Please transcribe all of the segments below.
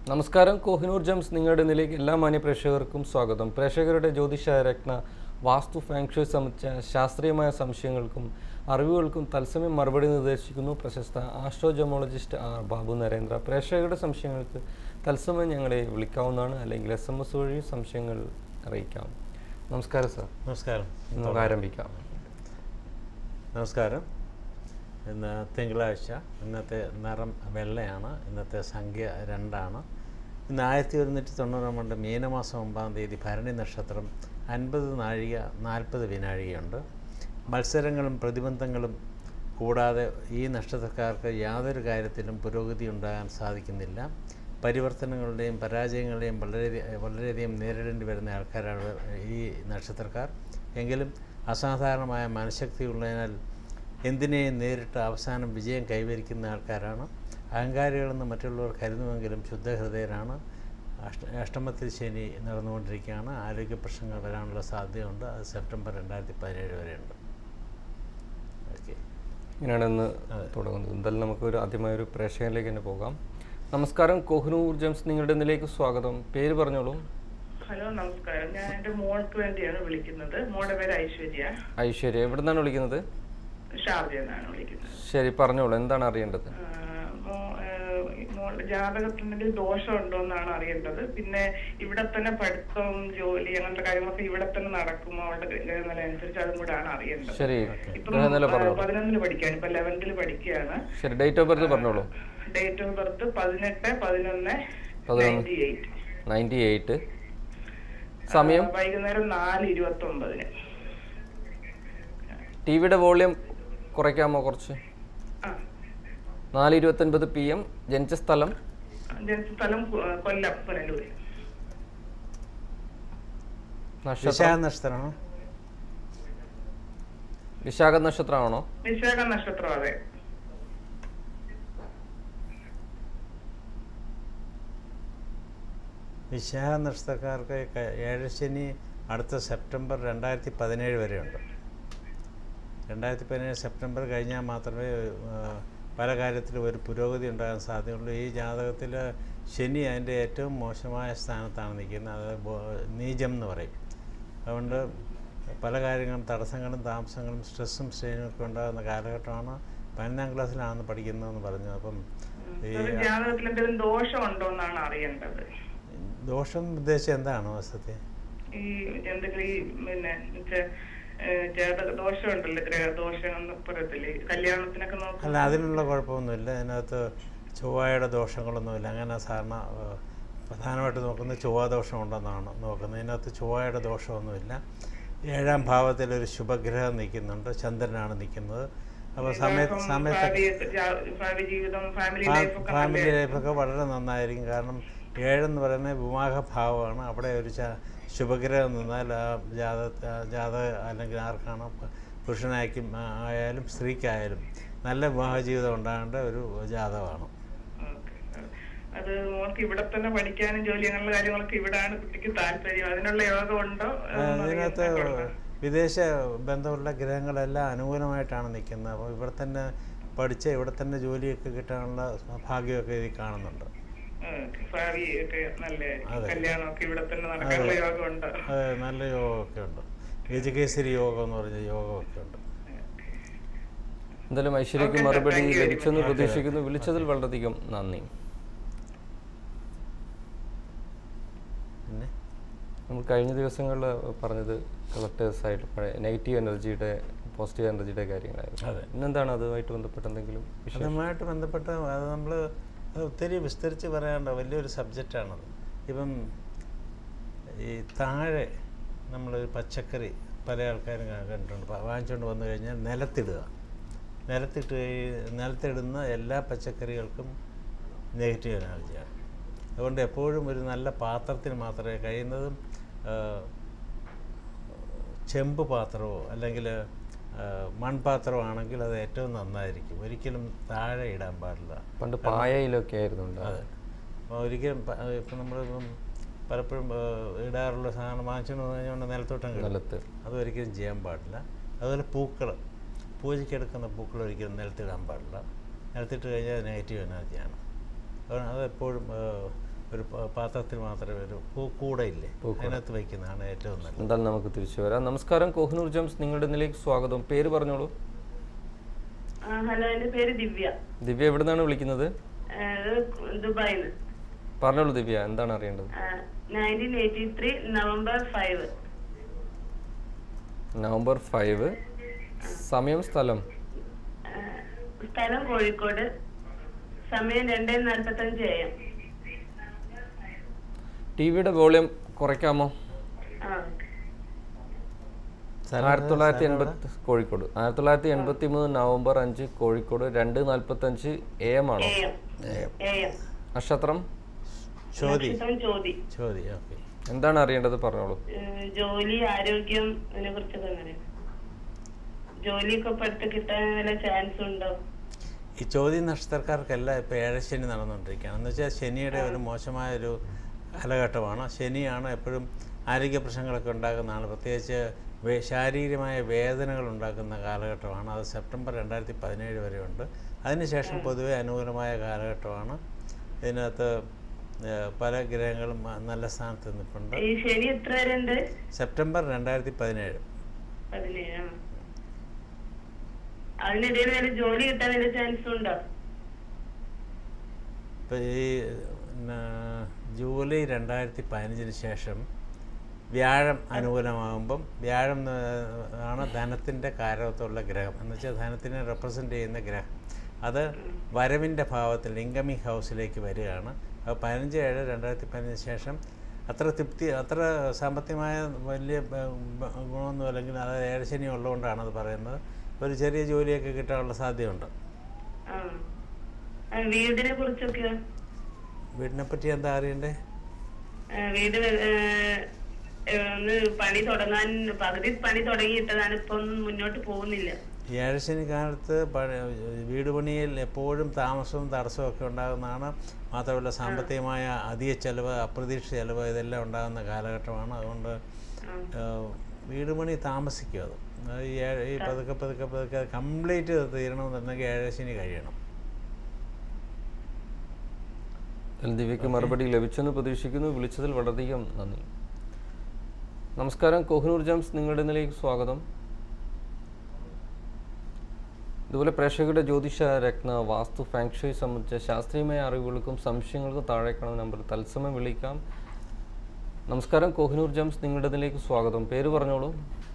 നമസ്കാരം കോഹിനൂർ ജംസ് നിങ്ങളുടെ നിലയ്ക്ക് എല്ലാ മാന്യ പ്രേക്ഷകർക്കും സ്വാഗതം പ്രേക്ഷകരുടെ ജ്യോതിഷ രത്ന വാസ്തു ഫാങ്ഷു സംബന്ധിച്ച ശാസ്ത്രീയമായ സംശയങ്ങൾക്കും അറിവുകൾക്കും തത്സമയം മറുപടി നിർദ്ദേശിക്കുന്നു പ്രശസ്ത ആസ്ട്രോജമോളജിസ്റ്റ് ആർ ബാബു നരേന്ദ്ര പ്രേക്ഷകരുടെ സംശയങ്ങൾക്ക് തത്സമയം ഞങ്ങളെ വിളിക്കാവുന്നതാണ് അല്ലെങ്കിൽ എസ് എം എസ് വഴി സംശയങ്ങൾ അറിയിക്കാം നമസ്കാരം സാർ നമസ്കാരം നമുക്ക് ആരംഭിക്കാം നമസ്കാരം ഇന്ന് തിങ്കളാഴ്ച ഇന്നത്തെ നിറം വെള്ളയാണ് ഇന്നത്തെ സംഖ്യ രണ്ടാണ് ഇന്ന് ആയിരത്തി ഒരുന്നൂറ്റി തൊണ്ണൂറ് രണ്ട് മീനമാസം ഒമ്പതാം തീയതി ഭരണി നക്ഷത്രം അൻപത് നാഴിക നാൽപ്പത് വിനാഴികയുണ്ട് മത്സരങ്ങളും പ്രതിബന്ധങ്ങളും കൂടാതെ ഈ നക്ഷത്രക്കാർക്ക് യാതൊരു കാര്യത്തിലും പുരോഗതി ഉണ്ടാകാൻ സാധിക്കുന്നില്ല പരിവർത്തനങ്ങളുടെയും പരാജയങ്ങളുടെയും വളരെ വളരെയധികം നേരിടേണ്ടി വരുന്ന ആൾക്കാരാണ് ഈ നക്ഷത്രക്കാർ എങ്കിലും അസാധാരണമായ മനഃശക്തി ഉള്ളതിനാൽ എന്തിനേയും നേരിട്ട് അവസാനം വിജയം കൈവരിക്കുന്ന ആൾക്കാരാണ് അഹങ്കാരികളെന്ന് മറ്റുള്ളവർ കരുതുമെങ്കിലും ശുദ്ധഹൃദയരാണ് അഷ്ട അഷ്ടമത്തിൽ ശനി നടന്നുകൊണ്ടിരിക്കുകയാണ് ആരോഗ്യ പ്രശ്നങ്ങൾ വരാനുള്ള സാധ്യതയുണ്ട് അത് സെപ്റ്റംബർ രണ്ടായിരത്തി പതിനേഴ് വരെയുണ്ട് ഓക്കെ ഇങ്ങനെയാണ് ഇന്ന് തുടങ്ങുന്നത് എന്തായാലും നമുക്കൊരു ആദ്യമായ ഒരു പ്രേക്ഷകനിലേക്ക് തന്നെ പോകാം നമസ്കാരം കോഹിനൂർ ജംസ് നിങ്ങളുടെ നിലയ്ക്ക് സ്വാഗതം പേര് പറഞ്ഞോളൂ ഹലോ നമസ്കാരം ഞാൻ എന്റെ മോൾക്ക് വേണ്ടിയാണ് വിളിക്കുന്നത് മോളുടെ പേര് ഐശ്വര്യ ഐശ്വര്യ എവിടെ നിന്നാണ് വിളിക്കുന്നത് ഷാർജ എന്നാണ് വിളിക്കുന്നത് ശരി പറഞ്ഞോളൂ എന്താണ് അറിയേണ്ടത് ആ, മോ- ഏ, മോളുടെ ജാതകത്തിന് ദോഷം ഉണ്ടോ എന്നാണ് അറിയേണ്ടത് പിന്നെ ഇവിടെ തന്നെ പഠിത്തം ജോലി അങ്ങനത്തെ കാര്യങ്ങളൊക്കെ ഇവിടെ തന്നെ നടക്കുമോ അവളുടെ ഗ്രഹനില അനുസരിച്ച് അതും കൂടെ ആണ് അറിയേണ്ടത് ശരി ഇപ്പം ഗ്രഹനില ആ, പറഞ്ഞോളൂ പതിനൊന്നിന് പഠിക്കുകയാണ് ഇപ്പൊ ലെവൻത്തിൽ പഠിക്കുകയാണ് ശരി ഡേറ്റ് ഓഫ് ബർത്ത് പറഞ്ഞോളൂ ഡേറ്റ് ഓഫ് ബർത്ത് പതിനെട്ട് പതിനൊന്ന് പതിനൊന്ന്. നയൻറ്റി എയ്റ്റ് നയൻറ്റി എയ്റ്റ് സമയം വൈകുന്നേരം നാല് ഇരുപത്തി ഒമ്പതിന് ടി വിയുടെ വോള്യം കുറയ്ക്കാമോ കുറച്ച് ആ നാല് ഇരുപത്തൊൻപത് പി എം ജനിച്ച സ്ഥലം ജനസ്ഥലം കൊ- കൊല്ലം പുനലൂര് നക്ഷത്രം വിശാഖ നക്ഷത്രമാണോ വിശാഖ നക്ഷത്രമാണോ വിശാഖ നക്ഷത്രം അതെ വിശാഖ നക്ഷത്രക്കാർക്ക് ക- ഏഴ് ശനി അടുത്ത സെപ്റ്റംബർ രണ്ടായിരത്തി പതിനേഴ് വരെയുണ്ട് രണ്ടായിരത്തി പതിനേഴ് സെപ്റ്റംബർ കഴിഞ്ഞാൽ മാത്രമേ ആ, പല കാര്യത്തിലും ഒരു പുരോഗതി ഉണ്ടാകാൻ സാധ്യതയുള്ളൂ ഈ ജാതകത്തിൽ ശനി അതിൻ്റെ ഏറ്റവും മോശമായ സ്ഥാനത്താണ് നിൽക്കുന്നത് അത് ബോ- നീചം എന്ന് പറയും അതുകൊണ്ട് പല കാര്യങ്ങളും തടസ്സങ്ങളും താമസങ്ങളും സ്ട്രെസ്സും സ്ട്രെയിനും ഒക്കെ ഉണ്ടാകുന്ന കാലഘട്ടമാണ് പതിനൊന്നാം ക്ലാസ്സിലാണ് പഠിക്കുന്നതെന്ന് പറഞ്ഞു അപ്പം ഈ ഒരു ജാതകത്തിൽ എന്തെങ്കിലും ദോഷം ഉണ്ടോ എന്നാണ് അറിയേണ്ടത് ദോഷം ഉദ്ദേശിച്ച് എന്താണ് വസ്തുത്തെ ഈ എന്തെങ്കിലും ഈ പിന്നെ മറ്റേ, ഏ, ജാതക ദോഷം ഉണ്ടല്ലോ ഗ്രഹദോഷം എന്ന് പറയത്തില്ലേ കല്യാണത്തിനൊക്കെ അല്ല നോക്കും അതിനുള്ള കുഴപ്പമൊന്നുമില്ല അതിനകത്ത് ചൊവ്വയുടെ ദോഷങ്ങളൊന്നുമില്ല അങ്ങനെ സാധാരണ ഏഹ്, പ്രധാനമായിട്ട് നോക്കുന്നത് ചൊവ്വ ദോഷം ഉണ്ടെന്നാണ് നോക്കുന്നത് ഇതിനകത്ത് ചൊവ്വയുടെ ദോഷമൊന്നുമില്ല ഏഴാം ഭാവത്തിൽ ഒരു ശുഭഗ്രഹം നിൽക്കുന്നുണ്ട് ചന്ദ്രനാണ് നിൽക്കുന്നത് അപ്പോൾ സമയത്ത് സമയത്ത് ഭാവി ജാ- ഭാവി ജീവിതം ഫാമിലി ലൈഫ് ഒക്കെ ഫാമിലി നല്ല ലൈഫൊക്കെ വളരെ നന്നായിരിക്കും കാരണം ഏഴെന്ന് പറയുന്നത് വിവാഹ ഭാവമാണ് അവിടെ ഒരു ച- ശുഭഗ്രഹം നിന്നാൽ ആ ജാത ജാത അല്ലെങ്കിൽ ആർക്കാണ് പ- പുരുഷനായിരിക്കും ആ- ആയാലും സ്ത്രീക്കായാലും നല്ല വിവാഹ ജീവിതം ഉണ്ടാകേണ്ട ഒരു ജാതകമാണ് ഓക്കേ. അത് മോൾക്ക് ഇവിടെ തന്നെ പഠിക്കാനും ജോലി അങ്ങനെയുള്ള കാര്യങ്ങളൊക്കെ ഇവിടാണ് കുട്ടിക്ക് താല്പര്യം അതിനുള്ള യോഗം ഉണ്ടോ എന്നൊന്നും ഇതിനകത്ത് അറിയാൻ കുഴപ്പം. വിദേശ ബന്ധമുള്ള ഗ്രഹങ്ങളെല്ലാം അനുകൂലമായിട്ടാണ് നിൽക്കുന്നത് അപ്പോൾ ഇവിടെ തന്നെ പഠിച്ച് ഇവിടെ തന്നെ ജോലിയൊക്കെ കിട്ടാനുള്ള ഭാഗ്യമൊക്കെ ഇതിൽ കാണുന്നുണ്ട് ഓക്കേ. ഭാവി ഒക്കെ നല്ലതായിരിക്കും അതെ. കല്യാണമൊക്കെ ഇവിടെ തന്നെ നടക്കാനുള്ള യോഗം ഉണ്ടോ അത് നല്ല യോഗമൊക്കെ ഉണ്ട് ഗജകേസരി യോഗം എന്ന് പറഞ്ഞ യോഗമൊക്കെ ഉണ്ട് എന്തായാലും ഐശ്വര്യക്ക് Okay, sir. മറുപടി Thank you very ലഭിച്ചെന്ന് much. പ്രതീക്ഷിക്കുന്നു വിളിച്ചതിൽ വളരെയധികം നന്ദി പിന്നെ നമ്മൾ കഴിഞ്ഞ ദിവസങ്ങളിൽ പറഞ്ഞത് കളക്ടേഴ്സായിട്ട് പഴയ നെഗറ്റീവ് എനർജിയുടെ പോസിറ്റീവ് എനർജിയുടെ കാര്യങ്ങളായിരുന്നു അതെ. ഇന്നെന്താണ് അതുമായിട്ട് ബന്ധപ്പെട്ട് എന്തെങ്കിലും വിഷയം അതുമായിട്ട് ബന്ധപ്പെട്ട് അത് നമ്മൾ അത് ഒത്തിരി വിസ്തരിച്ച് പറയാണ്ട വലിയൊരു സബ്ജക്റ്റാണത് ഇപ്പം ഈ താഴെ നമ്മളൊരു പച്ചക്കറി പല ആൾക്കാരും കാ- കണ്ടിട്ടുണ്ട് പ- വാങ്ങിച്ചുകൊണ്ട് വന്നു കഴിഞ്ഞാൽ നിലത്തിടുക നിലത്തിട്ട് കഴി- നിലത്തിടുന്ന എല്ലാ പച്ചക്കറികൾക്കും നെഗറ്റീവ് എനർജിയാണ് അതുകൊണ്ട് എപ്പോഴും ഒരു നല്ല പാത്രത്തിന് മാത്രമേ കഴിയുന്നതും ആ, ചെമ്പ് പാത്രമോ അല്ലെങ്കിൽ മൺപാത്രമോ ആണെങ്കിൽ അത് ഏറ്റവും നന്നായിരിക്കും ഒരിക്കലും താഴെ ഇടാൻ പാടില്ല പണ്ട് പായയിലൊക്കെ ആയിരുന്നു ഉണ്ടാവുക. അതെ അപ്പോൾ ഒരിക്കലും പ- ഇപ്പം നമ്മളിപ്പം പലപ്പോഴും ആ, ഇടാറുള്ള സാധനം വാങ്ങിച്ചുകൊണ്ട് വന്നു കഴിഞ്ഞാൽ നിലത്തോട്ടം കിടക്കും നിലത്ത് അതൊരിക്കലും ചെയ്യാൻ പാടില്ല അതുപോലെ പൂക്കൾ പൂജയ്ക്കെടുക്കുന്ന പൂക്കൾ ഒരിക്കലും നിലത്തിടാൻ പാടില്ല നിലത്തിട്ട് കഴിഞ്ഞാൽ നെഗറ്റീവ് എനർജിയാണ് അതുകൊണ്ട് അതെപ്പോഴും ആ, ഒരു പ- പാത്രത്തിൽ മാത്രമേ ഒരു പൂ കൂടയില്ലേ അതിനകത്ത് വയ്ക്കുന്നതാണ് ഏറ്റവും നല്ലത് എന്തായാലും നമുക്ക് തിരിച്ചു വരാം നമസ്കാരം കോഹിനൂർ ജംസ് നിങ്ങളുടെ ഇതിലേക്ക് സ്വാഗതം പേര് പറഞ്ഞോളൂ ആ, ഹലോ എന്റെ പേര് ദിവ്യ ദിവ്യ എവിടെ നിന്നാണ് വിളിക്കുന്നത് ആ, ഇത് ദുബായിന്ന് പറഞ്ഞോളൂ ദിവ്യ എന്താണ് അറിയേണ്ടത് nineteen eighty three November five November five സമയം സ്ഥലം സ്ഥലം കോഴിക്കോട് സമയം രണ്ടേ നാൽപ്പത്തഞ്ച് എ എം ടി വിയുടെ വോളിയം കുറയ്ക്കാമോ ആ സ്ഥലം ആയിരത്തി തൊള്ളായിരത്തി സ്ഥലം എവിടെ? എൺപത്തി കോഴിക്കോട് ആയിരത്തി തൊള്ളായിരത്തി എൺപത്തി മൂന്ന് നവംബർ അഞ്ച് കോഴിക്കോട് രണ്ട് നാൽപ്പത്തഞ്ച് എ എം ആണോ എ എം എ എം നക്ഷത്രം ചോദി നക്ഷത്രം ചോദി ചോദി ഓക്കെ എന്താണ് അറിയേണ്ടത് പറഞ്ഞോളൂ ഏഹ് ജോലി ആരോഗ്യം അതിനെ കുറിച്ചൊക്കെ അറിയാം ജോലിയൊക്കെ ഇപ്പൊ അടുത്ത് കിട്ടാൻ വല്ല ചാൻസ് ഉണ്ടോ ഈ ചോദ്യ നക്ഷത്രക്കാർക്കെല്ലാം ഇപ്പോൾ ഏഴശനി നടന്നുകൊണ്ടിരിക്കുകയാണ് എന്ന് വെച്ചാൽ ശനിയുടെ ഒരു മോശമായ ഒരു കാലഘട്ടമാണ് ശനിയാണ് എപ്പോഴും ആരോഗ്യ പ്രശ്നങ്ങളൊക്കെ ഉണ്ടാക്കുന്നതാണ് പ്രത്യേകിച്ച് വേ- ശാരീരികമായ വേദനകൾ ഉണ്ടാക്കുന്ന കാലഘട്ടമാണ് അത് സെപ്റ്റംബർ രണ്ടായിരത്തി പതിനേഴ് വരെ ഉണ്ട് അതിനുശേഷം പൊതുവെ അനുകൂലമായ കാലഘട്ടമാണ് ഇതിനകത്ത് ഏഹ്, പല ഗ്രഹങ്ങളും ആ, നല്ല സ്ഥാനത്ത് നിൽപ്പുണ്ട് ഈ ശനി എത്ര വരെ ഉണ്ട് സെപ്റ്റംബർ രണ്ടായിരത്തി പതിനേഴ് പതിനേഴ് ആ. അതിനിടയിൽ വല്ല ജോലി കിട്ടാൻ വല്ല ചാൻസ് ഉണ്ടോ ഇപ്പോൾ ഈ പിന്നെ ജൂലൈ രണ്ടായിരത്തി പതിനഞ്ചിന് ശേഷം വ്യാഴം അനുകൂലമാകുമ്പം വ്യാഴം എന്ന് ആണ് ധനത്തിൻ്റെ കാരകത്തുള്ള ഗ്രഹം എന്ന് വെച്ചാൽ ധനത്തിനെ റെപ്രസെൻ്റ് ചെയ്യുന്ന ഗ്രഹം അത് വരവിൻ്റെ ഭാവത്തിൽ ഇൻകമിങ് ഹൗസിലേക്ക് വരികയാണ് അപ്പോൾ പതിനഞ്ച് ഏഴ് രണ്ടായിരത്തി പതിനഞ്ചിന് ശേഷം അത്ര തൃപ്തി അത്ര സാമ്പത്തികമായ വലിയ ബ- ബ- ഗുണമൊന്നും അല്ലെങ്കിൽ അത് ഏഴശനി ഉള്ളതുകൊണ്ടാണ് അത് പറയുന്നത് ഒരു ചെറിയ ജോലിയൊക്കെ കിട്ടാനുള്ള സാധ്യതയുണ്ട് ആ ആ, വീടിനെ കുറിച്ചൊക്കെയോ വീടിനെ പറ്റി എന്താ അറിയണ്ടേ ആ, വീട് വെ- ഏ, ഏ, ഒന്ന് പണി തുടങ്ങാൻ പകുതി പണി തുടങ്ങിയിട്ടതാണ് ഇപ്പൊ ഒന്നും മുന്നോട്ട് പോകുന്നില്ല ഈ ഏഴശനി കാലത്ത് പണി വീട് പണിയിൽ എപ്പോഴും താമസവും തടസ്സവും ഒക്കെ ഉണ്ടാകുന്നതാണ് മാത്രമല്ല സാമ്പത്തികമായ അധിക ചെലവ് അപ്രതീക്ഷിത ചെലവ് ഇതെല്ലാം ഉണ്ടാകുന്ന കാലഘട്ടമാണ് അതുകൊണ്ട് ആ. ഏഹ്, വീട് പണി താമസിക്കും അത് അത് ഈ ഏഴ് ഈ പതുക്കെ പതുക്കെ പതുക്കെ കംപ്ലീറ്റ് തീരണമെന്നുണ്ടെങ്കിൽ ഏഴശനി കഴിയണം എന്തായാലും ദിവ്യക്ക് മറുപടി ലഭിച്ചെന്ന് പ്രതീക്ഷിക്കുന്നു വിളിച്ചതിൽ വളരെയധികം നന്ദി നമസ്കാരം കോഹിനൂർ ജംസ് നിങ്ങളുടെ നിലയിലേക്ക് സ്വാഗതം ഇതുപോലെ പ്രേക്ഷകരുടെ ജ്യോതിഷ രത്ന വാസ്തു ഫാങ്ഷയി സംബന്ധിച്ച ശാസ്ത്രീയമായ അറിവുകൾക്കും സംശയങ്ങൾക്കും താഴെ കാണുന്ന നമ്പർ തത്സമയം വിളിക്കാം നമസ്കാരം കോഹിനൂർ ജംസ് നിങ്ങളുടെ ഇതിലേക്ക് സ്വാഗതം പേര് പറഞ്ഞോളൂ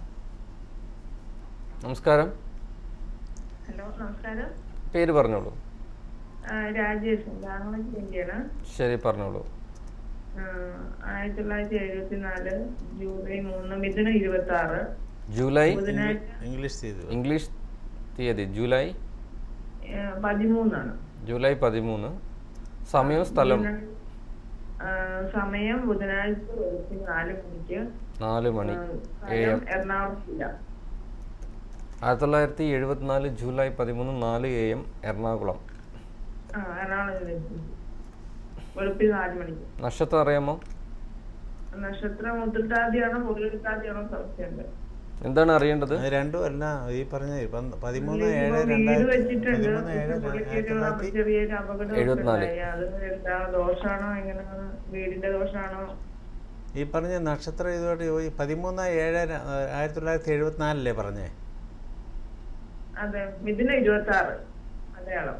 നമസ്കാരം ഹലോ നമസ്കാരം പേര് പറഞ്ഞോളൂ ആ, രാജേഷ് ബാംഗ്ലൂർ ഇന്ത്യയാണ് ശരി പറഞ്ഞോളൂ ആയിരത്തി തൊള്ളായിരത്തി എഴുപത്തി നാല് ജൂലൈ മൂന്ന് മിഥുനം ഇരുപത്തി ആറ് ജൂലൈ ബുധനാഴ്ച ഇംഗ്ലീഷ് തീയതി ഇംഗ്ലീഷ് തീയതി ജൂലൈ ആ, പതിമൂന്നാണ് ജൂലൈ പതിമൂന്ന് സമയവും സ്ഥലം ആ, സമയം ബുധനാഴ്ച വെളുപ്പിന് നാല് മണിക്ക് നാല് മണി ആ, എ സ്ഥലം എം എറണാകുളം ജില്ല ആയിരത്തി തൊള്ളായിരത്തി എഴുപത്തിനാല് ജൂലൈ പതിമൂന്ന് നാല് എ എം എറണാകുളം ആ എറണാകുളം ജില്ലയിൽ വെളുപ്പിന് നാല് മണിക്ക് നക്ഷത്രം അറിയാമോ നക്ഷത്രം ഉത്തരത്താദിയാണോ പൊതുത്താദിയാണോ സംശയമുണ്ട് എന്താണ് അറിയേണ്ടത് അത് രണ്ടും അല്ല ഈ പറഞ്ഞ പന്ത് പതിമൂന്ന് ഏഴ് ഇപ്പൊ വീട് രണ്ടായിരത്തി വെച്ചിട്ടുണ്ട് പതിമൂന്ന് ഏഴ് പക്ഷെ പുള്ളിക്ക് ആയിരത്തി ഒരു തൊള്ളായിരത്തി ചെറിയൊരു അപകടം എഴുപത്തിനാല്. ഉണ്ടായി അത് എന്താ ദോഷാണോ എങ്ങനെയാണ് വീടിന്റെ ദോഷാണോ ഈ പറഞ്ഞ നക്ഷത്രം ഇതുമായിട്ട് യോജി പതിമൂന്ന് ഏഴ് ര- ആയിരത്തി തൊള്ളായിരത്തി എഴുപത്തിനാലില്ലേ പറഞ്ഞേ അതെ മിഥുന ഇരുപത്തി ആറ് മലയാളം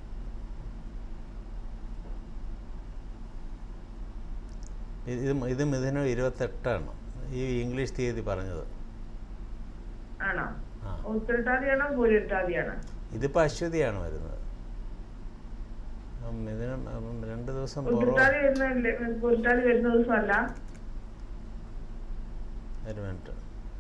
ഇത് ഇത് മിഥുനം ഇരുപത്തെട്ടാണ് ഈ ഇംഗ്ലീഷ് തീയതി പറഞ്ഞത് ആണോ ആ ഉത്തരത്താദിയാണോ പൂരിട്ടാദിയാണോ ഇതിപ്പോൾ അശ്വതിയാണ് വരുന്നത് അപ്പം മിഥുനം അപ്പം രണ്ട് ദിവസം പുറം ഉത്തരത്താദി വരുന്ന പൂരിട്ടാദി വരുന്ന ദിവസമല്ല ഒരു മിനിറ്റ്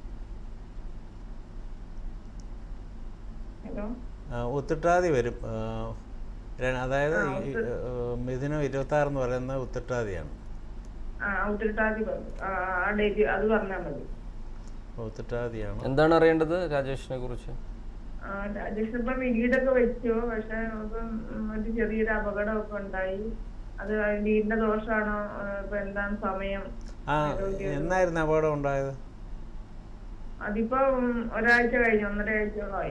ഹലോ ആ, ഉത്തിട്ടാതി വരും ആ, ര- അതായത് ഈ, ഏ, മിഥുനം ഇരുപത്തി എന്ന് പറയുന്നത് ഉത്തിട്ടാതിയാണ് ആ ഉത്തരത്താദി പറഞ്ഞു ആ ആ ഡേറ്റ് അത് പറഞ്ഞാൽ മതി ഉത്തിട്ടാതിയാണ് എന്താണ് അറിയേണ്ടത് രാജേഷിനെ കുറിച്ച് ആ രാജേഷ് ഇപ്പം വീടൊക്കെ വെച്ചു പക്ഷെ ഇപ്പം ഒരു ചെറിയൊരു അപകടമൊക്കെ ഉണ്ടായി അത് വീടിന്റെ ദോഷമാണോ ആ, ഇപ്പൊ എന്താണ് സമയം ആ എന്നായിരുന്നു അപകടം ഉണ്ടായത് അതിപ്പോ ഉം, ഒരാഴ്ച കഴിഞ്ഞു ഒന്നര ആഴ്ചയോളമായി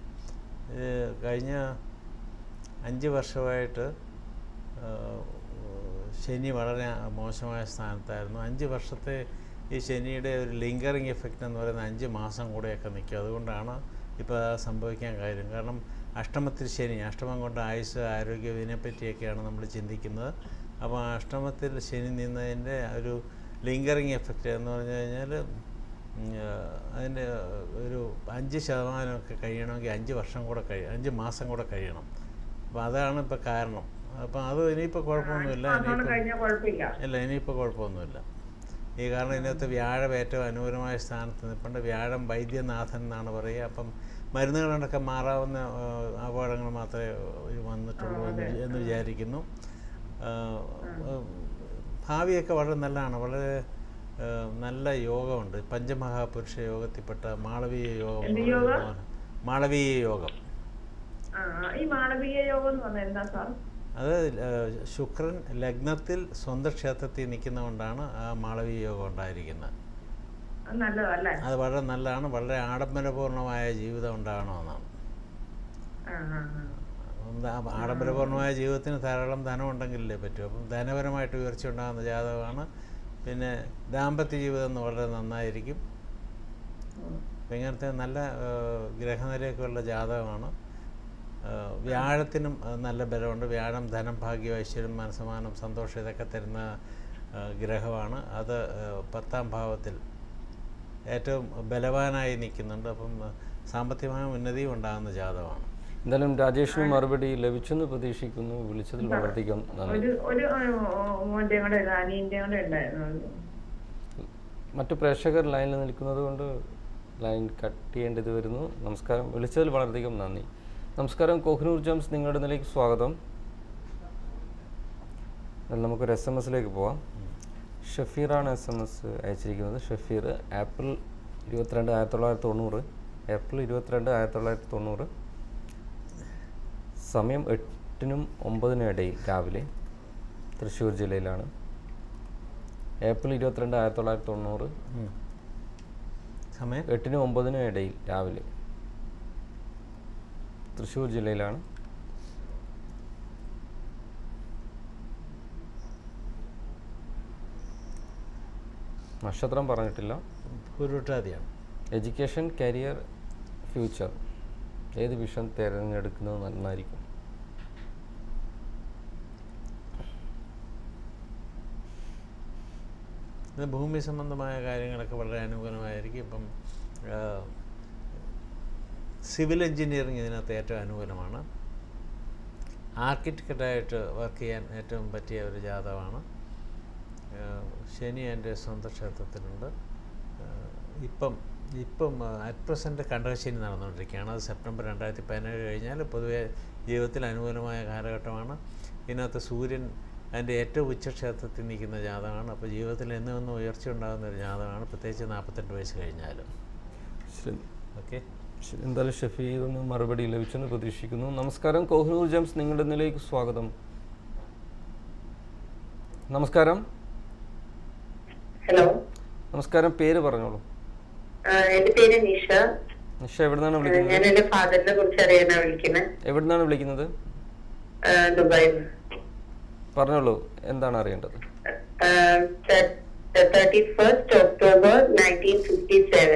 ഇത് കഴിഞ്ഞ അഞ്ച് വർഷമായിട്ട് ആ, ശനി വളരെ മോശമായ സ്ഥാനത്തായിരുന്നു അഞ്ച് വർഷത്തെ ഈ ശനിയുടെ ഒരു ലിങ്കറിങ് എഫക്റ്റ് എന്ന് പറയുന്ന അഞ്ച് മാസം കൂടെയൊക്കെ നിൽക്കും അതുകൊണ്ടാണ് ഇപ്പോൾ സംഭവിക്കാൻ കാര്യം കാരണം അഷ്ടമത്തിൽ ശനി അഷ്ടമം കൊണ്ട് ആയുസ് ആരോഗ്യം ഇതിനെപ്പറ്റിയൊക്കെയാണ് നമ്മൾ ചിന്തിക്കുന്നത് അപ്പോൾ ആ അഷ്ടമത്തിൽ ശനി നിന്നതിൻ്റെ ഒരു ലിങ്കറിങ് എഫക്റ്റ് എന്ന് പറഞ്ഞു കഴിഞ്ഞാൽ ഉം, ആ, അതിൻ്റെ ഒരു അഞ്ച് ശതമാനമൊക്കെ കഴിയണമെങ്കിൽ അഞ്ച് വർഷം കൂടെ കഴിയും അഞ്ച് മാസം കൂടെ കഴിയണം അപ്പോൾ അതാണ് ഇപ്പോൾ കാരണം അപ്പോൾ അത് ഇനിയിപ്പോൾ കുഴപ്പമൊന്നുമില്ല മാസം ഇനിയിപ്പോൾ കഴിഞ്ഞാൽ കുഴപ്പമില്ല ഇല്ല ഇനിയിപ്പോൾ കുഴപ്പമൊന്നുമില്ല ഈ കാരണം ഇതിനകത്ത് വ്യാഴം ഏറ്റവും അനുകൂലമായ സ്ഥാനത്ത് നിൽപ്പുണ്ട് വ്യാഴം വൈദ്യനാഥൻ എന്നാണ് പറയുക അപ്പം മരുന്നുകളൊക്കെ മാറാവുന്ന ആ, അപകടങ്ങൾ മാത്രമേ ഇത് വന്നിട്ടുള്ളൂ എന്ന് വി- എന്ന് വിചാരിക്കുന്നു ആ, ആ, ഭാവിയൊക്കെ വളരെ നല്ലതാണ് വളരെ ആ, നല്ല യോഗമുണ്ട് പഞ്ചമഹാപുരുഷ യോഗത്തിൽപ്പെട്ട മാളവീയ യോഗം എന്ത് എന്ന് യോഗം? പറയുന്ന മാളവീയ യോഗം ആ ഈ മാളവീയ യോഗം എന്ന് പറഞ്ഞാൽ എന്താ സാർ അത് ആ, ശുക്രൻ ലഗ്നത്തിൽ സ്വന്തം ക്ഷേത്രത്തിൽ നിൽക്കുന്നതുകൊണ്ടാണ് ആ മാളവീയ യോഗം ഉണ്ടായിരിക്കുന്നത് അത് നല്ലതല്ലേ അത് വളരെ നല്ലതാണ് വളരെ ആഡംബരപൂർണമായ ജീവിതം ഉണ്ടാകണമെന്നാണ് ആ ആ ആ. അപ്പം ദാ- ആഡംബരപൂർണമായ ജീവിതത്തിന് ധാരാളം ധനം ഉണ്ടെങ്കിലേ പറ്റൂ അപ്പം ധനപരമായിട്ട് ഉയർച്ച ഉണ്ടാകുന്ന ജാതകമാണ് പിന്നെ ദാമ്പത്യ ജീവിതം എന്ന് വളരെ നന്നായിരിക്കും ഉം. അപ്പം ഇങ്ങനത്തെ നല്ല ആ, ഗ്രഹനിലയൊക്കെയുള്ള ജാതകമാണ് ആ, വ്യാഴത്തിനും ആ, നല്ല ബലമുണ്ട് വ്യാഴം ധനം ഭാഗ്യം ഐശ്വര്യം മനസ്സമാനം സന്തോഷം ഇതൊക്കെ തരുന്ന ആ, ഗ്രഹമാണ് അത് ആ, പത്താം ഭാവത്തിൽ ഏറ്റവും ബലവാനായി നിൽക്കുന്നുണ്ട് അപ്പം ആ, സാമ്പത്തികമായ ഉന്നതിയും ഉണ്ടാകുന്ന ജാതകമാണ് എന്തായാലും രാജേഷിന് മറുപടി ലഭിച്ചെന്ന് പ്രതീക്ഷിക്കുന്നു വിളിച്ചതിൽ വളരെയധികം നന്ദി ഒരു ഒരു മോന്റെ കൂടെ അനിയന്റെ കൂടെ ഉണ്ടായിരുന്നു മറ്റു പ്രേക്ഷകർ ലൈനിൽ നിൽക്കുന്നത് കൊണ്ട് ലൈൻ കട്ട് ചെയ്യേണ്ടത് വരുന്നു നമസ്കാരം വിളിച്ചതിൽ വളരെയധികം നന്ദി നമസ്കാരം കോഹിനൂർ ജംസ് നിങ്ങളുടെ നിലയ്ക്ക് സ്വാഗതം എന്നാൽ നമുക്കൊരു എസ് എം എസിലേക്ക് പോവാം ഷഫീറാണ് എസ് എം എസ് അയച്ചിരിക്കുന്നത് ഷഫീർ ഏപ്രിൽ ഇരുപത്തിരണ്ട് ആയിരത്തി തൊള്ളായിരത്തി തൊണ്ണൂറ് ഏപ്രിൽ ഇരുപത്തിരണ്ട് ആയിരത്തി തൊള്ളായിരത്തി തൊണ്ണൂറ് സമയം എട്ടിനും ഒമ്പതിനും ഇടയിൽ രാവിലെ തൃശ്ശൂർ ജില്ലയിലാണ് ഏപ്രിൽ ഇരുപത്തിരണ്ട് ആയിരത്തി തൊള്ളായിരത്തി തൊണ്ണൂറ് ഉം. സമയം എട്ടിനും ഒമ്പതിനും ഇടയിൽ രാവിലെ തൃശ്ശൂർ ജില്ലയിലാണ് നക്ഷത്രം പറഞ്ഞിട്ടില്ല കുരുട്ടാതിയാണ് എഡ്യൂക്കേഷൻ കരിയർ ഫ്യൂച്ചർ ഏത് വിഷയം തിരഞ്ഞെടുക്കുന്നത് നന്നായിരിക്കും ഇത് ഭൂമി സംബന്ധമായ കാര്യങ്ങളൊക്കെ വളരെ അനുകൂലമായിരിക്കും ഇപ്പം ആ, സിവിൽ എഞ്ചിനീയറിംഗ് ഇതിനകത്ത് ഏറ്റവും അനുകൂലമാണ് ആർക്കിടെക്റ്റായിട്ട് വർക്ക് ചെയ്യാൻ ഏറ്റവും പറ്റിയ ഒരു ജാതകമാണ് ആ, ശനി എൻ്റെ സ്വന്തം ക്ഷേത്രത്തിലുണ്ട് ആ, ഇപ്പം ഇപ്പം അറ്റ് പ്രസൻറ്റ് കണ്ടകശനി നടന്നുകൊണ്ടിരിക്കുകയാണ് അത് സെപ്റ്റംബർ രണ്ടായിരത്തി പതിനേഴ് കഴിഞ്ഞാൽ പൊതുവെ ജീവിതത്തിൽ അനുകൂലമായ കാലഘട്ടമാണ് ഇതിനകത്ത് സൂര്യൻ അതിൻ്റെ ഏറ്റവും ഉച്ചക്ഷേത്രത്തിൽ നിൽക്കുന്ന ജാതകമാണ് അപ്പോൾ ജീവിതത്തിൽ എന്നും എന്നും ഉയർച്ച ഉണ്ടാകുന്ന ഒരു ജാതകമാണ് പ്രത്യേകിച്ച് നാൽപ്പത്തെട്ട് വയസ്സ് കഴിഞ്ഞാലും ശരി ഓക്കെ ശരി, എന്തായാലും ഷഫീറിന് മറുപടി ലഭിച്ചെന്ന് പ്രതീക്ഷിക്കുന്നു നമസ്കാരം കോഹിനൂർ ജംസ് നിങ്ങളുടെ നിലയ്ക്ക് സ്വാഗതം നമസ്കാരം ഹലോ നമസ്കാരം പേര് പറഞ്ഞോളൂ ആ, എന്റെ പേര് നിഷ നിഷ എവിടുന്നാണ് ആ, വിളിക്കുന്നത് ഞാൻ എന്റെ ഫാദറിനെ കുറിച്ച് അറിയാനാ വിളിക്കുന്നത് എവിടുന്നാണ് വിളിക്കുന്നത് ദുബായിൽ പറഞ്ഞോളൂ എന്താണ് അറിയേണ്ടത് thirty first October nineteen fifty seven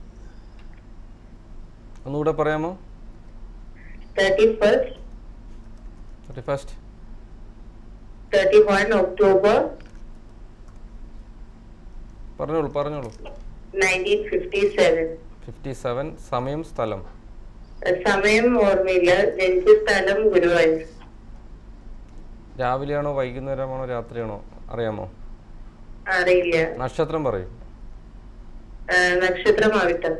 ഒന്നുകൂടെ പറയാമോ thirty first thirty first thirty one October പറഞ്ഞോളൂ പറഞ്ഞോളൂ nineteen fifty seven fifty seven സമയം സ്ഥലം സമയം ഓർമ്മയില്ല ജനിച്ച സ്ഥലം ഗുരുവായൂർ രാവിലെയാണോ വൈകുന്നേരമാണോ രാത്രിയാണോ അറിയാമോ അറിയില്ല നക്ഷത്രം പറയൂ ആ, നക്ഷത്രം ആവിട്ടം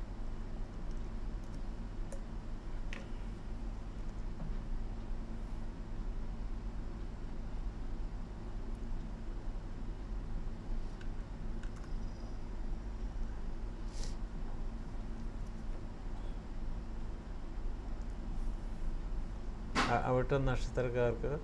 അ- അവിടുത്തെ നക്ഷത്രക്കാർക്ക്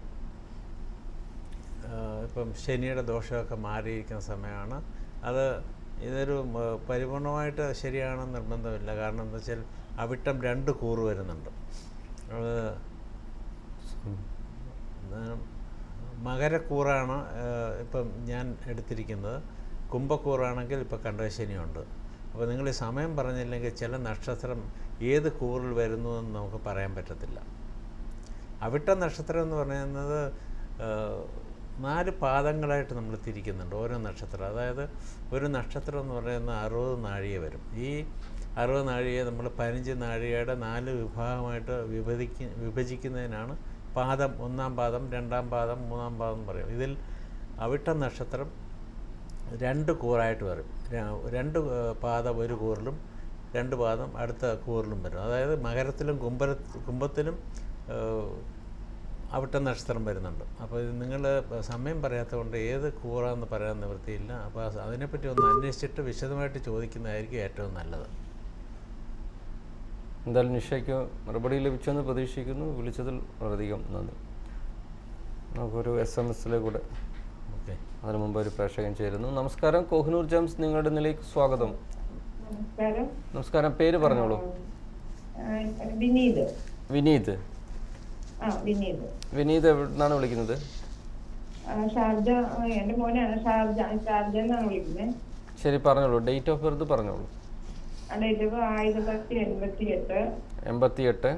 ആ, ഇപ്പം ശനിയുടെ ദോഷമൊക്കെ മാറിയിരിക്കുന്ന സമയമാണ് അത് ഇതൊരു മ, പരിപൂർണമായിട്ട് ശരിയാണെന്ന് നിർബന്ധമില്ല കാരണം എന്താ വെച്ചാൽ അവിട്ടം രണ്ട് കൂറ് വരുന്നുണ്ട് അത് ന- മകരക്കൂറാണ് ഏഹ്, ഇപ്പം ഞാൻ എടുത്തിരിക്കുന്നത് കുംഭക്കൂറാണെങ്കിൽ ഇപ്പോൾ കണ്ടശനിയുണ്ട് അപ്പോൾ നിങ്ങൾ ഈ സമയം പറഞ്ഞില്ലെങ്കിൽ ചില നക്ഷത്രം ഏത് കൂറിൽ വരുന്നു എന്ന് നമുക്ക് പറയാൻ പറ്റത്തില്ല അവിട്ട നക്ഷത്രം എന്ന് പറയുന്നത് ഏഹ്, നാല് പാദങ്ങളായിട്ട് നമ്മൾ തിരിക്കുന്നുണ്ട് ഓരോ നക്ഷത്രം അതായത് ഒരു നക്ഷത്രം എന്ന് പറയുന്നത് അറുപത് നാഴിക വരും ഈ അറുപത് നാഴിക നമ്മൾ പതിനഞ്ച് നാഴികയുടെ നാല് വിഭാഗമായിട്ട് വിഭജിക്ക വിഭജിക്കുന്നതിനാണ് പാദം ഒന്നാം പാദം രണ്ടാം പാദം മൂന്നാം പാദം എന്ന് പറയും ഇതിൽ അവിട്ട നക്ഷത്രം രണ്ട് കൂറായിട്ട് വരും ര- രണ്ട് ഏഹ്, പാദം ഒരു കൂറിലും രണ്ട് പാദം അടുത്ത കൂറിലും വരും അതായത് മകരത്തിലും കുംഭര കുംഭത്തിലും ഏഹ്, അവിട്ട നക്ഷത്രം വരുന്നുണ്ട് അപ്പോൾ ഇത് നിങ്ങൾ സമയം പറയാത്തതുകൊണ്ട് ഏത് കൂറാന്ന് പറയാൻ നിവൃത്തിയില്ല അപ്പോൾ അത് അതിനെപ്പറ്റി ഒന്ന് അന്വേഷിച്ചിട്ട് വിശദമായിട്ട് ചോദിക്കുന്നതായിരിക്കും ഏറ്റവും നല്ലത് എന്തായാലും നിഷയ്ക്ക് മറുപടി ലഭിച്ചെന്ന് പ്രതീക്ഷിക്കുന്നു വിളിച്ചതിൽ വളരെയധികം നന്ദി നമുക്കൊരു എസ് എം എസിലെ കൂടെ ഓക്കെ അതിനു മുമ്പ് ഒരു പ്രേക്ഷകൻ ചേരുന്നു നമസ്കാരം കോഹിനൂർ ജംസ് നിങ്ങളുടെ നിലയ്ക്ക് സ്വാഗതം നമസ്കാരം നമസ്കാരം പേര് പറഞ്ഞോളൂ ആ, വിനീത് വിനീത് ആ വിനീത് വിനീത് എവിടെ നിന്നാണ് വിളിക്കുന്നത് ആ, ഷാർജ ആ, എന്റെ മോനാണ് ഷാർജ ഷാർജ എന്നാണ് വിളിക്കുന്നത് ശരി പറഞ്ഞോളൂ ഡേറ്റ് ഓഫ് ബർത്ത് പറഞ്ഞോളൂ ആ ഡേറ്റ് ഓഫ് ആയിരത്തി തൊള്ളായിരത്തി എൺപത്തി എട്ട് എൺപത്തി എട്ട്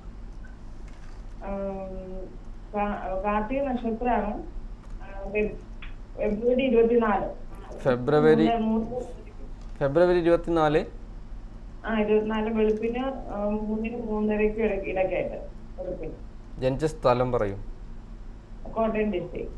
കാർത്തിക നക്ഷത്രമാണ് ആ, ഫെബ്- ഫെബ്രുവരി ഇരുപത്തിനാല് ഫെബ്രുവരി മൂന്ന് ഫെബ്രുവരി ഇരുപത്തിനാല് ആ ഇരുപത്തിനാല് വെളുപ്പിന് ആ, മൂന്നിന് മൂന്നരയ്ക്ക് ഇടയ്ക്ക് ഇടയ്ക്കായിട്ട് വെളുപ്പിന് ജനിച്ച സ്ഥലം പറയൂ കോട്ടയം ഡിസ്ട്രിക്ട്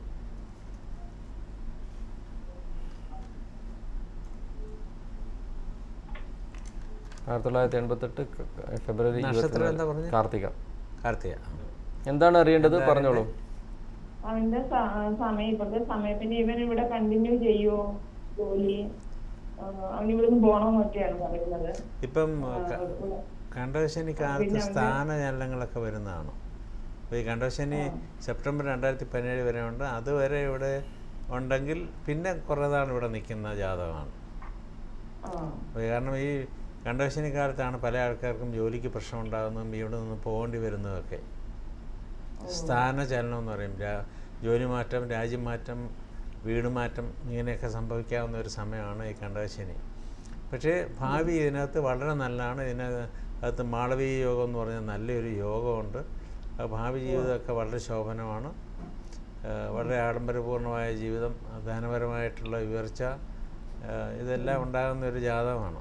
ആയിരത്തി തൊള്ളായിരത്തി എൺപത്തെട്ട് ഫെബ്രുവരി നക്ഷത്രം എന്താ ഇരുപത്തിനാല് പറഞ്ഞത്? കാർത്തിക കാർത്തിക എന്താണ് അറിയേണ്ടത് പറഞ്ഞോളൂ അവന്റെ സ- സമയം ഇപ്പോഴത്തെ സമയം പിന്നെ ഇവൻ ഇവിടെ കണ്ടിന്യൂ ചെയ്യുമോ ജോലി ആ, അവൻ ഇവിടുന്ന് പോണോന്നൊക്കെയാണ് പറയുന്നത് ഇപ്പം ആ, ക- ഇവിടെ- കണ്ടകശനി കാലത്ത് പിന്നെ അവൻ്റെ- സ്ഥാനചലനങ്ങളൊക്കെ വരുന്നതാണ് അപ്പോൾ ഈ കണ്ടകശനി സെപ്റ്റംബർ രണ്ടായിരത്തി പതിനേഴ് വരെ ഉണ്ട് അതുവരെ ഇവിടെ ഉണ്ടെങ്കിൽ പിന്നെ കുറേ നാൾ ഇവിടെ നിൽക്കുന്ന ജാതകമാണ് ആ അപ്പോൾ കാരണം ഈ കണ്ടകശനി കാലത്താണ് പല ആൾക്കാർക്കും ജോലിക്ക് പ്രശ്നം ഉണ്ടാകുന്നതും ഇവിടെ നിന്ന് പോകേണ്ടി വരുന്നതൊക്കെ സ്ഥാനചലനം എന്ന് പറയും രാ- ജോലി മാറ്റം രാജ്യമാറ്റം വീട് മാറ്റം ഇങ്ങനെയൊക്കെ സംഭവിക്കാവുന്ന ഒരു സമയമാണ് ഈ കണ്ടകശനി പക്ഷേ ഭാവി ഇതിനകത്ത് വളരെ നല്ലതാണ് ഇതിനകത്ത് മാളവീയ യോഗം എന്ന് പറഞ്ഞ നല്ലൊരു യോഗമുണ്ട് ആ ഭാവി ജീവിതമൊക്കെ വളരെ ശോഭനമാണ് ആ, വളരെ ആഡംബരപൂർണമായ ജീവിതം ധനപരമായിട്ടുള്ള ഉയർച്ച ആ, ഇതെല്ലാം ഉണ്ടാകുന്ന ഒരു ജാതകമാണ്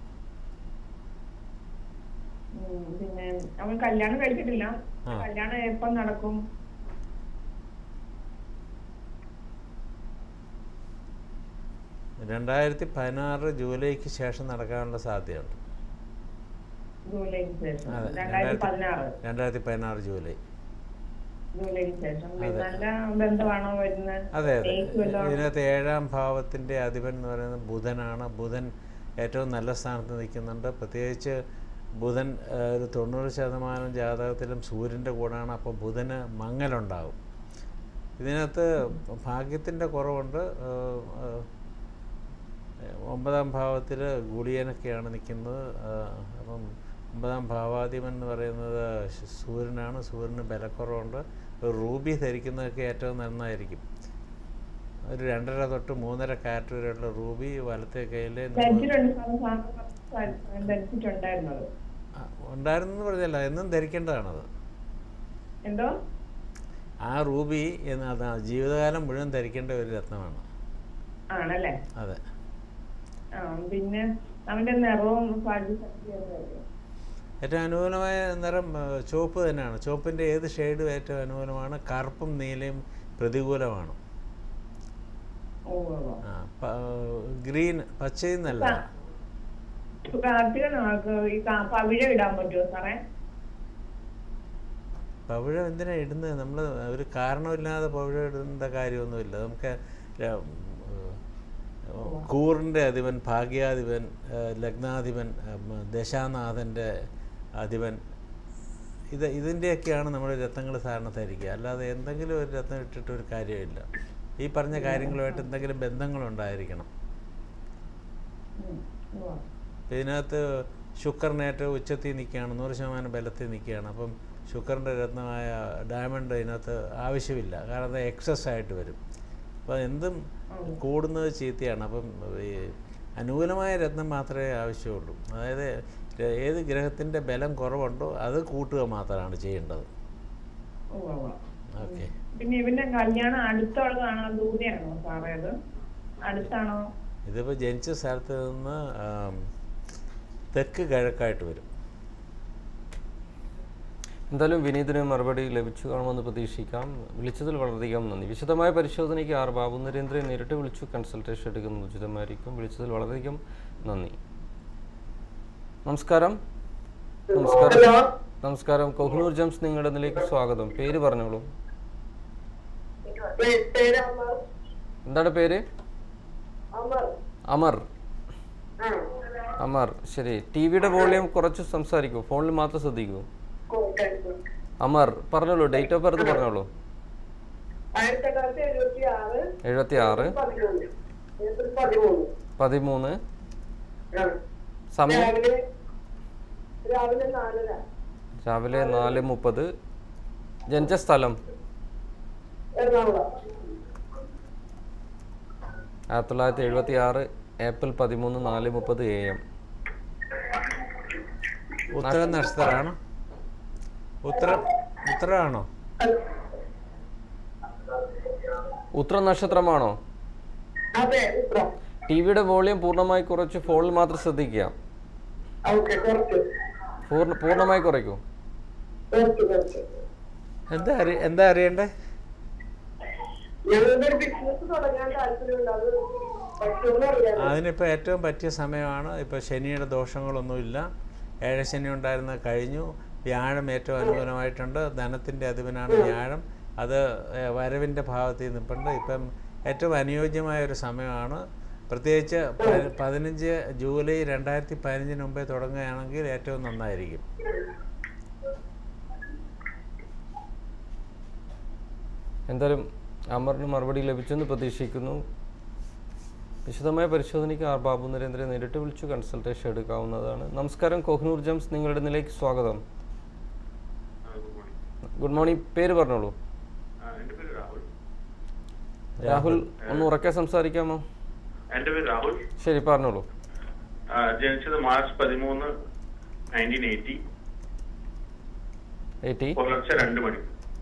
ഉം, പിന്നെ അവൻ കല്യാണം കഴിച്ചിട്ടില്ല ആ. കല്യാണം എപ്പം നടക്കും രണ്ടായിരത്തി പതിനാറ് ജൂലൈക്ക് ശേഷം നടക്കാനുള്ള സാധ്യതയുണ്ട് ജൂലൈക്ക് ശേഷം അതെ, രണ്ടായിരത്തി പതിനാറ് രണ്ടായിരത്തി പതിനാറ് ജൂലൈ ജൂലൈക്ക് ശേഷം അതെ. നല്ല ബന്ധമാണോ വരുന്നത് അതെ അതെ സ്നേഹിച്ച് വല്ലതും- ഇതിനകത്ത് ഏഴാം ഭാവത്തിൻ്റെ അധിപൻ എന്ന് പറയുന്നത് ബുധനാണ് ബുധൻ ഏറ്റവും നല്ല സ്ഥാനത്ത് നിൽക്കുന്നുണ്ട് പ്രത്യേകിച്ച് ബുധൻ ആ, ഒരു തൊണ്ണൂറ് ശതമാനം ജാതകത്തിലും സൂര്യൻ്റെ കൂടാണ് അപ്പോൾ ബുധന് മങ്ങലുണ്ടാകും ഇതിനകത്ത് ഭാഗ്യത്തിൻ്റെ കുറവുണ്ട് ആ, ആ, ഒമ്പതാം ഭാവത്തിൽ ഗുളിയനൊക്കെയാണ് നിൽക്കുന്നത് ആ, അപ്പം ഒമ്പതാം ഭാവാധിപൻ എന്ന് പറയുന്നത് ശ- സൂര്യനാണ് സൂര്യന് ബലക്കുറവുണ്ട് ഒരു റൂബി ധരിക്കുന്നതൊക്കെ ഏറ്റവും നന്നായിരിക്കും ഒരു രണ്ടര തൊട്ട് മൂന്നര കാരറ്റ് വരെയുള്ള റൂബി വലത്തെ കയ്യിൽ ധരിച്ചിട്ടുണ്ട് സാറ് സാറ് ധരിച്ചിട്ടുണ്ടായിരുന്നത് ഉണ്ടായിരുന്നു പറഞ്ഞല്ല എന്നും ധരിക്കേണ്ടതാണത് എന്തോ ആ റൂബി എന്ന് അത് ജീവിതകാലം മുഴുവൻ ധരിക്കേണ്ട ഒരു രത്നമാണ് ആണല്ലേ അതെ ആ പിന്നെ അവന്റെ നിറവും ഭാഗ്യശക്തിയൊന്നും ഏറ്റവും അനുകൂലമായ നിറം ആ, ചുവപ്പ് തന്നെയാണ് ചുവപ്പിൻ്റെ ഏത് ഷെയ്ഡും ഏറ്റവും അനുകൂലമാണ് കറുപ്പും നീലയും പ്രതികൂലമാണ് ഓ ഓ, ഓ. ആ, പ- ഗ്രീൻ പച്ചയും നല്ല ഇപ്പൊ കാർത്തിക നമുക്ക് ഈ കാ- പവിഴ ഇടാൻ പറ്റുമോ സാറേ പവിഴം എന്തിനാ ഇടുന്നത് നമ്മൾ ഒരു കാരണമില്ലാതെ പവിഴം ഇടേണ്ട കാര്യമൊന്നുമില്ല നമുക്ക് ര- ഉം, കൂറിൻ്റെ അധിപൻ ഭാഗ്യാധിപൻ ആ, ലഗ്നാധിപൻ ഉം, ദശാനാഥൻ്റെ അധിപൻ ഇത് ഇതിൻ്റെയൊക്കെയാണ് നമ്മൾ രത്നങ്ങൾ സാധാരണ ധരിക്കുക അല്ലാതെ എന്തെങ്കിലും ഒരു രത്നം ഇട്ടിട്ട് ഒരു കാര്യമില്ല ഈ പറഞ്ഞ കാര്യങ്ങളുമായിട്ട് എന്തെങ്കിലും ബന്ധങ്ങളുണ്ടായിരിക്കണം ഉം. ഉവ്വ. ഇതിനകത്ത് ശുക്രൻ ഏറ്റവും ഉച്ചത്തിൽ നിൽക്കുകയാണ് നൂറ് ശതമാനം ബലത്തിൽ നിൽക്കുകയാണ് അപ്പം ശുക്രൻ്റെ രത്നമായ ഡയമണ്ട് ഇതിനകത്ത് ആവശ്യമില്ല കാരണം അത് എക്സസ് ആയിട്ട് വരും അപ്പോൾ എന്തും കൂടുന്നത് ചീത്തയാണ് അപ്പം ഈ അനുകൂലമായ രത്നം മാത്രമേ ആവശ്യമുള്ളൂ അതായത് ഏത് ഗ്രഹത്തിൻ്റെ ബലം കുറവുണ്ടോ അത് കൂട്ടുക മാത്രമാണ് ചെയ്യേണ്ടത് ഉവ്വ് ഉവ്വ്. ഓക്കെ പിന്നെ ഇവന്റെ കല്യാണം അടുത്തുള്ളതാണോ ദൂരെയാണോ സാറേ അത് അടുത്താണോ ഇതിപ്പോൾ ജനിച്ച സ്ഥലത്ത് നിന്ന് ആം, തെക്ക് കിഴക്കായിട്ട് വരും എന്തായാലും വിനീതിന് മറുപടി ലഭിച്ചു കാണുമെന്ന് പ്രതീക്ഷിക്കാം വിളിച്ചതിൽ വളരെയധികം നന്ദി വിശദമായ പരിശോധനയ്ക്ക് ആർ ബാബു നരേന്ദ്രൻ നേരിട്ട് വിളിച്ചു കൺസൾട്ടേഷൻ എടുക്കുന്നത് ഉചിതമായിരിക്കും വിളിച്ചതിൽ വളരെയധികം നന്ദി നമസ്കാരം നമസ്കാരം നമസ്കാരം കൊഹ്നൂർ ജംസ് നിങ്ങളുടെ ഇതിലേക്ക് സ്വാഗതം പേര് പറഞ്ഞോളൂ പേര് അമർ എന്താണ് പേര് അമർ അമർ ആ അമർ ശരി ടി വിയുടെ വോളിയം കുറച്ച് സംസാരിക്കൂ ഫോണിൽ മാത്രം ശ്രദ്ധിക്കൂ കോട്ടയം അമർ പറഞ്ഞോളൂ ഡേറ്റ് ഓഫ് ബർത്ത് പറഞ്ഞോളൂ ആയിരത്തി തൊള്ളായിരത്തി എഴുപത്തി ആറ് എഴുപത്തി ആറ് പതിമൂന്ന് ഏപ്രിൽ പതിമൂന്ന് പതിമൂന്ന് ആ. സമയം രാവിലെ രാവിലെ നാലര രാവിലെ നാല് മുപ്പത് ജനിച്ച സ്ഥലം എറണാകുളം ആയിരത്തി തൊള്ളായിരത്തി എഴുപത്തി ആറ് ഏപ്രിൽ പതിമൂന്ന് നാല് മുപ്പത് എ എം ഉത്തര നക്ഷത്രമാണ് ഉത്തരം ഉത്തരമാണോ ഉത്ര നക്ഷത്രമാണോ അതെ ഉത്രം ടി വിയുടെ വോളിയം പൂർണ്ണമായി കുറച്ച് ഫോണിൽ മാത്രം ശ്രദ്ധിക്കുക ഓക്കെ കുറച്ച് പൂർണ്ണ പൂർണ്ണമായി കുറയ്ക്കൂ കുറച്ച് കുറച്ച് എന്താ അറി എന്താ അറിയണ്ടേ ഞങ്ങളുടെ ഒരു ബിസിനസ് തുടങ്ങാൻ താല്പര്യമുണ്ട് അത് പറ്റുമെന്ന് അറിയാം അതിനിപ്പോൾ ഏറ്റവും പറ്റിയ സമയമാണ് ഇപ്പോൾ ശനിയുടെ ദോഷങ്ങളൊന്നുമില്ല ഏഴശനി ഉണ്ടായിരുന്ന കഴിഞ്ഞു വ്യാഴം ഏറ്റവും അനുകൂലമായിട്ടുണ്ട് ധനത്തിൻ്റെ അധിപനാണ് വ്യാഴം അത് ഏഹ്, വരവിൻ്റെ ഭാഗത്ത് നിൽപ്പുണ്ട് ഇപ്പം ഏറ്റവും അനുയോജ്യമായ ഒരു സമയമാണ് പ്രത്യേകിച്ച് പ- പതിനഞ്ച് ജൂലൈ രണ്ടായിരത്തി പതിനഞ്ചിന് മുമ്പേ തുടങ്ങുകയാണെങ്കിൽ ഏറ്റവും നന്നായിരിക്കും എന്തായാലും അമറിന് മറുപടി ലഭിച്ചെന്ന് പ്രതീക്ഷിക്കുന്നു വിശദമായ പരിശോധനയ്ക്ക് ആർ ബാബു നരേന്ദ്രൻ നേരിട്ട് വിളിച്ചു കൺസൾട്ടേഷൻ എടുക്കാവുന്നതാണ് നമസ്കാരം കോഹിനൂർ ജംസ് നിങ്ങളുടെ നിലയ്ക്ക് സ്വാഗതം ഗുഡ് മോർണിംഗ് പേര് പറഞ്ഞോളൂ എന്റെ പേര് രാഹുൽ രാഹുൽ ഒന്ന് ഉറക്കെ സംസാരിക്കാമോ എന്റെ പേര് രാഹുൽ ശരി പറഞ്ഞോളൂ ആ, ജനിച്ചത് മാർച്ച് പതിമൂന്ന് നയൻറ്റീൻ എയ്റ്റി എയ്റ്റി പുലർച്ചെ രണ്ട് മണി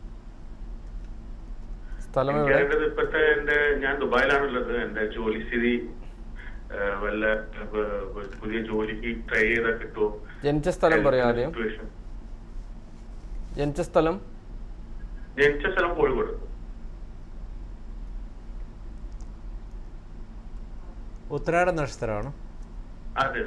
സ്ഥലം എനിക്ക് എവിടെ അറിയേണ്ടത് ഇപ്പത്തെ എന്റെ ഞാൻ ദുബായിലാണുള്ളത് എന്റെ ജോലി സ്ഥിതി ആ, വല്ല ആ, പുതിയ ജോലിക്ക് ട്രൈ ചെയ്താൽ കിട്ടുമോ ജനിച്ച സ്ഥലം പറയാം ആദ്യം സിറ്റുവേഷൻ ജനിച്ച സ്ഥലം ജനിച്ച സ്ഥലം കോഴിക്കോട് ഉത്തരാട നക്ഷത്രമാണ് അതെ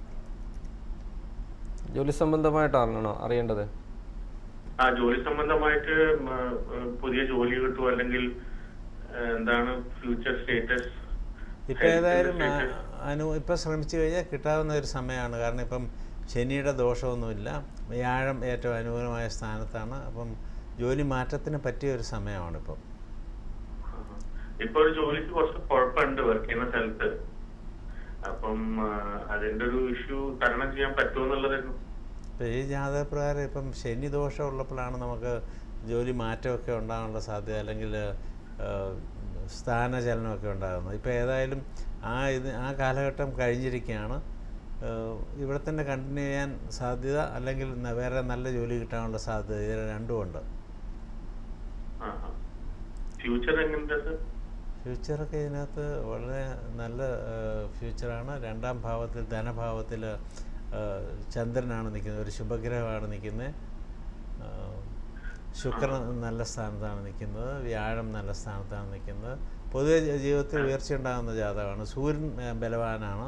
ജോലി സംബന്ധമായിട്ട് അറിയണോ അറിയേണ്ടത് ആ ജോലി സംബന്ധമായിട്ട് ഉം, ആ, പുതിയ ജോലി കിട്ടുമോ അല്ലെങ്കിൽ ആ, എന്താണ് ഫ്യൂച്ചർ സ്റ്റേറ്റസ് ഇപ്പം ഏതായാലും ആ- അനു ഇപ്പം ശ്രമിച്ചു കഴിഞ്ഞാൽ കിട്ടാവുന്ന ഒരു സമയമാണ് കാരണം ഇപ്പം ശനിയുടെ ദോഷമൊന്നുമില്ല വ്യാഴം ഏറ്റവും അനുകൂലമായ സ്ഥാനത്താണ് അപ്പം ജോലി മാറ്റത്തിന് പറ്റിയ ഒരു സമയമാണ് ഇപ്പം ഇപ്പൊ ഒരു ജോലിക്ക് കുറച്ച് കുഴപ്പമുണ്ട് വർക്ക് ചെയ്യുന്ന സ്ഥലത്ത് അപ്പം ആ, അതിന്റെ ഒരു ഇഷ്യൂ തരണം ചെയ്യാൻ പറ്റുമെന്നുള്ളതായിരുന്നു ഇപ്പം ഈ ജാതകപ്രകാരം ഇപ്പം ശനി ദോഷം ഉള്ളപ്പോഴാണ് നമുക്ക് ജോലി മാറ്റമൊക്കെ ഉണ്ടാകാനുള്ള സാധ്യത അല്ലെങ്കിൽ ആ, സ്ഥാനചലനമൊക്കെ ഉണ്ടാകുന്നത് ഇപ്പോൾ ഏതായാലും ആ ഇത് ആ കാലഘട്ടം കഴിഞ്ഞിരിക്കുകയാണ് ആ, ഇവിടെ തന്നെ കണ്ടിന്യൂ ചെയ്യാൻ സാധ്യത അല്ലെങ്കിൽ ന- വേറെ നല്ല ജോലി കിട്ടാനുള്ള സാധ്യത ഇത് രണ്ടും ഉണ്ട് ഫ്യൂച്ചർ എങ്ങനത്തെ സർ ഫ്യൂച്ചറൊക്കെ ഇതിനകത്ത് വളരെ നല്ല ആ, ഫ്യൂച്ചറാണ് രണ്ടാം ഭാവത്തിൽ ധനഭാവത്തിൽ ആ, ചന്ദ്രനാണ് നിൽക്കുന്നത് ഒരു ശുഭഗ്രഹമാണ് നിൽക്കുന്നത് ആ, ശുക്രൻ നല്ല സ്ഥാനത്താണ് നിൽക്കുന്നത് വ്യാഴം നല്ല സ്ഥാനത്താണ് നിൽക്കുന്നത് പൊതുവെ ജ- ജീവിതത്തിൽ ഉയർച്ച ഉണ്ടാകുന്ന ജാതകമാണ് സൂര്യൻ ആ, ബലവാനാണ്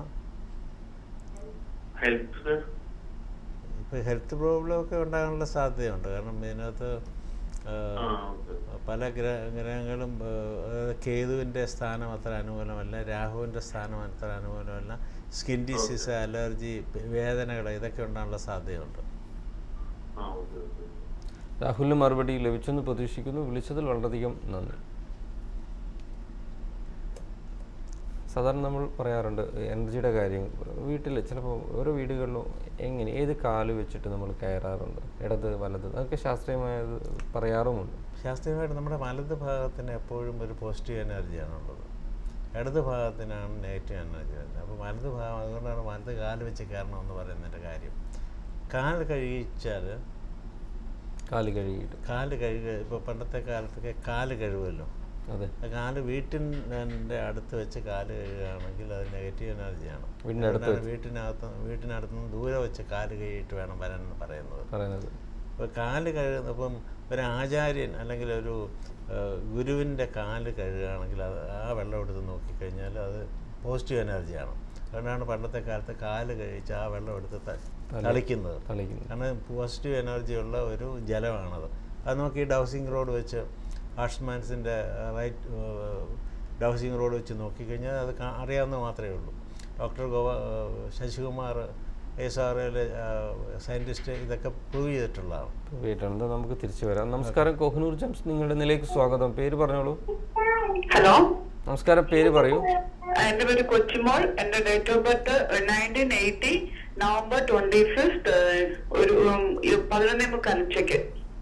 ഹെൽത്ത് സർ ഇപ്പോൾ ഹെൽത്ത് പ്രോബ്ലം ഒക്കെ ഉണ്ടാകാനുള്ള സാധ്യതയുണ്ട് കാരണം ഇതിനകത്ത് ആ, ആ ഓക്കെ പല ഗ്രഹ ഗ്രഹങ്ങളും ഏഹ്, കേതുവിൻ്റെ സ്ഥാനം അത്ര അനുകൂലമല്ല രാഹുവിൻ്റെ സ്ഥാനം അത്ര അനുകൂലമല്ല സ്കിൻ ഡിസീസ് അലർജി വേദനകൾ ഇതൊക്കെ ഉണ്ടാകാനുള്ള സാധ്യതയുണ്ട് ആ ഓക്കെ ഓക്കെ രാഹുലിന് മറുപടി ലഭിച്ചെന്ന് പ്രതീക്ഷിക്കുന്നു വിളിച്ചതിൽ വളരെയധികം നന്ദി സാധാരണ നമ്മൾ പറയാറുണ്ട് എനർജിയുടെ കാര്യം വീട്ടിൽ ചിലപ്പോൾ ഓരോ വീടുകളിലും എങ്ങനെ ഏത് കാല് വെച്ചിട്ട് നമ്മൾ കയറാറുണ്ട് ഇടത് വലത് അതൊക്കെ ശാസ്ത്രീയമായത് പറയാറുമുണ്ട് ശാസ്ത്രീയമായിട്ട് നമ്മുടെ വലത് ഭാഗത്തിന് എപ്പോഴും ഒരു പോസിറ്റീവ് എനർജിയാണുള്ളത് ഇടത് ഭാഗത്തിനാണ് നെഗറ്റീവ് എനർജി വരുന്നത് അപ്പോൾ വലത് ഭാഗം അതുകൊണ്ടാണ് വലത് കാല് വെച്ച് കയറണം എന്ന് പറയുന്നതിൻ്റെ കാര്യം കാല് കഴിച്ചാൽ കാല് കഴുകിയിട്ട് കാല് കഴുകുക ഇപ്പോൾ പണ്ടത്തെ കാലത്തൊക്കെ കാല് കഴുകുമല്ലോ അതെ ആ കാല് വീട്ടിൻ്റെ അടുത്ത് വെച്ച് കാല് കഴുകുകയാണെങ്കിൽ അത് നെഗറ്റീവ് എനർജിയാണ് വീടിൻ്റെ അടുത്ത് അതുകൊണ്ടാണ് വീട്ടിനകത്ത് വീട്ടിനടുത്ത് നിന്ന് ദൂരെ വെച്ച് കാല് കഴുകിയിട്ട് വേണം വരാൻ എന്ന് പറയുന്നത് പറയുന്നത് ഇപ്പോൾ കാല് കഴുകുന്ന ഇപ്പം ഒരു ആചാര്യൻ അല്ലെങ്കിൽ ഒരു ഗുരുവിൻ്റെ കാല് കഴുകുകയാണെങ്കിൽ അത് ആ വെള്ളം എടുത്ത് നോക്കിക്കഴിഞ്ഞാൽ അത് പോസിറ്റീവ് എനർജിയാണ് അതുകൊണ്ടാണ് പണ്ടത്തെ കാലത്ത് കാല് കഴിച്ച് ആ വെള്ളം എടുത്ത് ത- തളിക്കുന്നത് തളിക്കുന്നത് കാരണം പോസിറ്റീവ് എനർജി ഉള്ള ഒരു ജലമാണത് അത് നോക്കി ഈ ഡൗസിങ് റോഡ് വെച്ച് ആഷ്മാൻസിൻ്റെ റൈറ്റ് ഡൗസിങ് റോഡ് വെച്ച് നോക്കിക്കഴിഞ്ഞാൽ അത് കാ- അറിയാവുന്ന മാത്രമേ ഉള്ളൂ doctor Goa Sasikumar S R L scientist ഇതൊക്കെ പ്രൂവ് ചെയ്തിട്ടുള്ളതാണ് വീട്ടുണ്ട് നമുക്ക് തിരിച്ചു വരാം നമസ്കാരം കോഹിനൂർ ജംസ് നിങ്ങളുടെ നിലയ്ക്ക് സ്വാഗതം പേര് പറഞ്ഞോളൂ ഹലോ നമസ്കാരം പേര് പറയൂ എന്റെ പേര് കൊച്ചുമോൾ എന്റെ date of birth nineteen eighty November twenty fifth ഒരു ഉം, ഇ- പതിനൊന്നേ മുക്കാൽ ഉച്ചയ്ക്ക്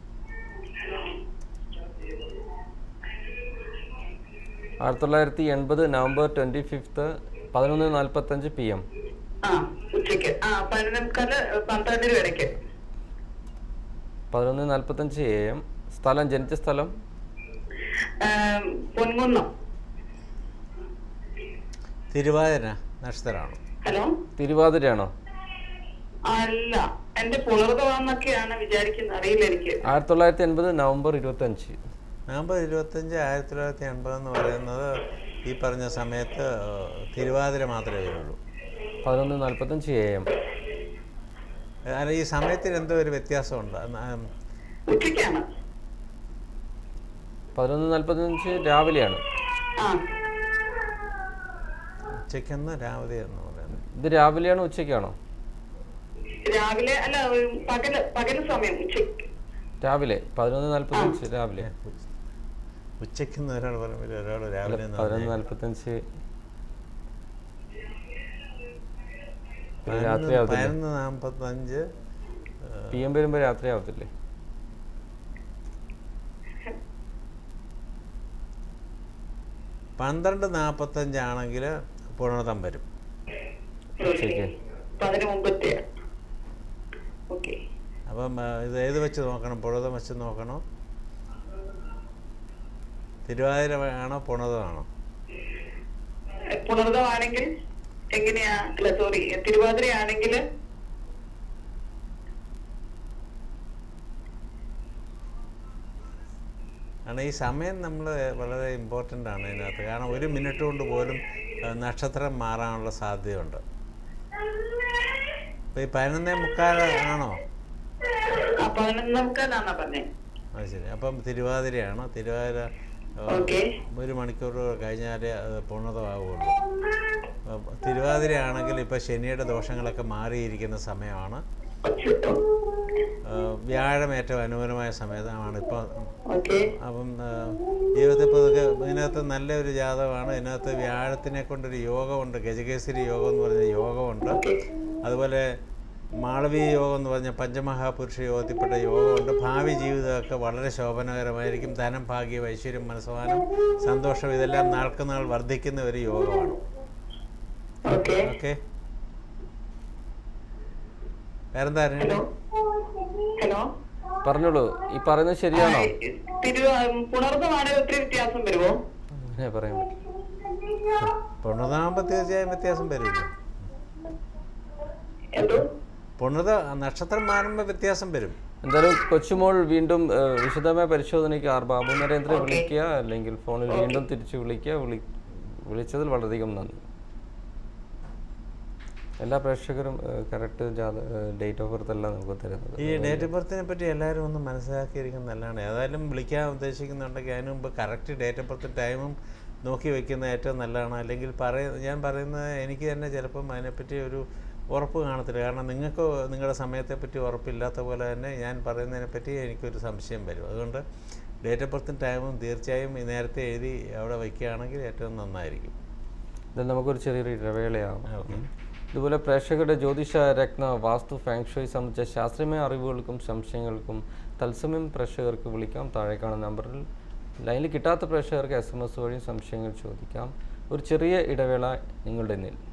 ആയിരത്തി തൊള്ളായിരത്തി എൺപത് നവംബർ ട്വൻറ്റി ഫിഫ്ത്ത് പതിനൊന്ന് നാൽപ്പത്തഞ്ച് പി എം ആ ഉച്ചയ്ക്ക് ആ പതിനൊന്നേ മുക്കാല് പന്ത്രണ്ടിന് ഇടയ്ക്ക് പതിനൊന്ന് നാൽപ്പത്തഞ്ച് എ എം സ്ഥലം ജനിച്ച സ്ഥലം ഏം, പൊൻകുന്നം തിരുവാതിര നക്ഷത്രമാണ് ഹലോ തിരുവാതിരയാണോ അല്ല എന്റെ പുണർതമാന്നൊക്കെയാണ് വിചാരിക്കുന്നത് അറിയില്ല എനിക്ക് ആയിരത്തി തൊള്ളായിരത്തി എൺപത് നവംബർ ഇരുപത്തഞ്ച് നവംബർ ഇരുപത്തഞ്ച് ആയിരത്തി തൊള്ളായിരത്തി എൺപത് എന്ന് പറയുന്നത് ഈ പറഞ്ഞ സമയത്ത് തിരുവാതിര മാത്രമേ വരുള്ളൂ പതിനൊന്ന് നാൽപ്പത്തഞ്ച് എ എം അല്ല ഈ സമയത്തിന് എന്തോ ഒരു വ്യത്യാസമുണ്ട് അന്ന് ആ, ഉച്ചയ്ക്കാണ് പതിനൊന്ന് നാൽപ്പത്തഞ്ച് രാവിലെയാണ് ആ ഉച്ചയ്ക്കെന്ന് രാവിലെ എന്ന് പറയുന്നത് ഇത് രാവിലെയാണോ ഉച്ചയ്ക്കാണോ രാവിലെ അല്ല ഒരു പകല് പകല് സമയം ഉച്ചയ്ക്ക് രാവിലെ പതിനൊന്ന് നാൽപ്പത്തഞ്ച് രാവിലെ ഉച്ചയ്ക്കെന്ന് ഒരാൾ പറയുമ്പോൾ ഒരാൾ അല്ല, രാവിലെ എന്ന് പതിനൊന്ന് പറഞ്ഞേക്കും. നാൽപ്പത്തഞ്ച് പിന്നെ പതിനൊന്ന് രാത്രി ആവത്തില്ലേ പതിനൊന്ന് നാൽപ്പത്തഞ്ച് പി എം വരുമ്പോൾ രാത്രി ആവത്തില്ലേ പന്ത്രണ്ട് നാൽപ്പത്തഞ്ചാണെങ്കിൽ പുണർതം വരും ഉച്ചയ്ക്ക് അപ്പൊ അതിന് മുമ്പത്തെ ഓക്കെ അപ്പം ആ, ഇത് ഏത് വെച്ച് നോക്കണം പുണർതം വെച്ച് നോക്കണോ തിരുവാതിര ആണോ പുണർതമാണോ പുണർതമാണെങ്കിൽ എങ്ങനെയാ അല്ല സോറി തിരുവാതിര ആണെങ്കിൽ കാരണം ഈ സമയം നമ്മൾ വളരെ ഇമ്പോർട്ടൻ്റ് ആണ് ഇതിനകത്ത് കാരണം ഒരു മിനിറ്റ് കൊണ്ട് പോലും ആ, നക്ഷത്രം മാറാനുള്ള സാധ്യതയുണ്ട് അപ്പോൾ ഈ പതിനൊന്നേ മുക്കാൽ ആണോ പതിനൊന്ന് നമുക്കതാന്നാ പറഞ്ഞേ അത് ശരി അപ്പം തിരുവാതിരയാണ് തിരുവാതിര ആ, ഓക്കെ ഒരു മണിക്കൂർ കഴിഞ്ഞാലേ അത് പൂർണ്ണതമാവുള്ളൂ അപ്പം തിരുവാതിരയാണെങ്കിൽ ഇപ്പോൾ ശനിയുടെ ദോഷങ്ങളൊക്കെ മാറിയിരിക്കുന്ന സമയമാണ് ആ, വ്യാഴം ഏറ്റവും അനുകൂലമായ സമയത്താണ് ഇപ്പോൾ ഓക്കെ അപ്പം ആ, ജീവിതത്തിൽ ഇപ്പോൾ ഇതൊക്കെ ഇതിനകത്ത് നല്ലൊരു ജാതകമാണ് ഇതിനകത്ത് വ്യാഴത്തിനെ കൊണ്ടൊരു യോഗമുണ്ട് ഗജകേസരി യോഗം എന്ന് പറഞ്ഞ യോഗമുണ്ട് അതുപോലെ മാളവീയ യോഗം എന്ന് പറഞ്ഞ പഞ്ചമഹാപുരുഷ യോഗത്തിൽപ്പെട്ട യോഗമുണ്ട് ഭാവി ജീവിതമൊക്കെ വളരെ ശോഭനകരമായിരിക്കും ധനം ഭാഗ്യം ഐശ്വര്യം മനസ്സമാനം സന്തോഷം ഇതെല്ലാം നാൾക്ക് നാൾ വർദ്ധിക്കുന്ന ഒരു യോഗമാണ് ഓക്കെ ഓക്കെ വേറെന്താ ഹലോ അറിയണ്ടേ ഹലോ പറഞ്ഞോളൂ ഈ പറയുന്നത് ശരിയാണോ തിരുവാ പുണർതമാണെങ്കിൽ ഒത്തിരി വ്യത്യാസം വരുമോ അങ്ങനെ പറയാൻ പറ്റും പുണർതാകുമ്പോൾ തീർച്ചയായും വ്യത്യാസം വരില്ല എന്തോ പുണർത നക്ഷത്രം മാറുമ്പോൾ വ്യത്യാസം വരും എന്തായാലും കൊച്ചുമോൾ വീണ്ടും ഏഹ്, വിശദമായ പരിശോധനയ്ക്ക് ആർ ബാബു നരേന്ദ്രൻ വിളിക്കുക അല്ലെങ്കിൽ ഫോണിൽ വീണ്ടും തിരിച്ചു വിളിക്കുക വിളി വിളിച്ചതിൽ വളരെയധികം നന്ദി എല്ലാ പ്രേക്ഷകരും കറക്റ്റ് ഡേറ്റ് ഓഫ് ബർത്ത് എല്ലാം നമുക്ക് തരുന്നത് ഈ ഡേറ്റ് ഓഫ് ബർത്തിനെ പറ്റി എല്ലാവരും ഒന്ന് മനസ്സിലാക്കിയിരിക്കുന്നത് നല്ലതാണ് ഏതായാലും വിളിക്കാൻ ഉദ്ദേശിക്കുന്നുണ്ടെങ്കിൽ അതിന് മുമ്പ് കറക്റ്റ് ഡേറ്റ് ഓഫ് ബർത്ത് ടൈമും നോക്കി വെക്കുന്നത് ഏറ്റവും നല്ലതാണ് അല്ലെങ്കിൽ പറയ ഞാൻ പറയുന്നത് എനിക്ക് തന്നെ ചിലപ്പം അതിനെപ്പറ്റി ഒരു ഉറപ്പ് കാണത്തില്ല കാരണം നിങ്ങൾക്ക് നിങ്ങളുടെ സമയത്തെപ്പറ്റി ഉറപ്പില്ലാത്ത പോലെ തന്നെ ഞാൻ പറയുന്നതിനെപ്പറ്റി എനിക്കൊരു സംശയം വരും അതുകൊണ്ട് ഡേറ്റ് ഓഫ് ബർത്തും ടൈമും തീർച്ചയായും ഈ നേരത്തെ എഴുതി അവിടെ വയ്ക്കുകയാണെങ്കിൽ ഏറ്റവും നന്നായിരിക്കും ഇതിൽ നമുക്കൊരു ചെറിയൊരു ഇടവേളയാവും ഓക്കെ ഇതുപോലെ പ്രേക്ഷകരുടെ ജ്യോതിഷ രത്ന വാസ്തു ഫാങ്ഷോയി സംബന്ധിച്ച ശാസ്ത്രീയമായ അറിവുകൾക്കും സംശയങ്ങൾക്കും തത്സമയം പ്രേക്ഷകർക്ക് വിളിക്കാം താഴെ കാണുന്ന നമ്പറിൽ ലൈനിൽ കിട്ടാത്ത പ്രേക്ഷകർക്ക് എസ് എം എസ് വഴി സംശയങ്ങൾ ചോദിക്കാം ഒരു ചെറിയ ഇടവേള നിങ്ങളുടെ നിൽ